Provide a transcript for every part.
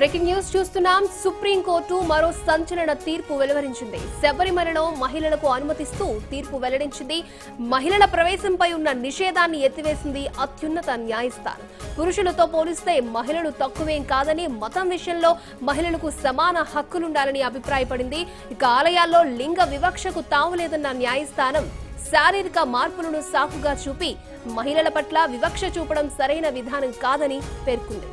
breaking news చూస్తున్నాం supreme court మరో సంచలన తీర్పు వెలువరించింది శబరిమలలో మహిళలకు అనుమతిస్తూ తీర్పు వెల్లడించింది మహిళల ప్రవేశంపై ఉన్న నిషేధాన్ని ఎత్తివేసింది అత్యున్నత న్యాయస్థానం పురుషులతో పోలిస్తే మహిళలు తక్కువేం కాదని మతం విషయంలో మహిళలకు సమాన హక్కులుండాలని అభిప్రాయపడింది ఇక ఆలయాల్లో లింగ వివక్షకు తావులేదన్న న్యాయస్థానం శారీరక మార్పులను సాకుగా చూపి మహిళల పట్ల వివక్ష చూపడం సరైన విధానం కాదని పేర్కొంది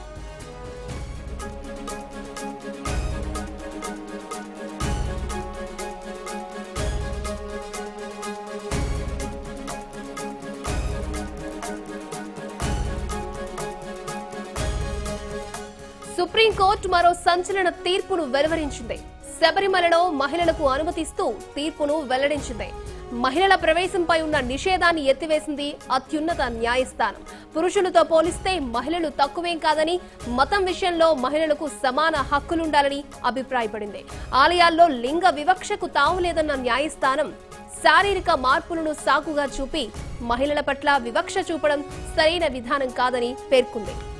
సుప్రీంకోర్టు మరో సంచలన తీర్పును వెలువరించింది శబరిమలలో మహిళలకు అనుమతిస్తూ తీర్పును వెల్లడించింది మహిళల ప్రవేశంపై ఉన్న నిషేధాన్ని ఎత్తివేసింది అత్యున్నత న్యాయస్థానం పురుషులతో పోలిస్తే మహిళలు తక్కువేం కాదని మతం విషయంలో మహిళలకు సమాన హక్కులుండాలని అభిప్రాయపడింది ఆలయాల్లో లింగ వివక్షకు తావులేదన్న న్యాయస్థానం శారీరక మార్పులను సాకుగా చూపి మహిళల పట్ల వివక్ష చూపడం సరైన విధానం కాదని పేర్కొంది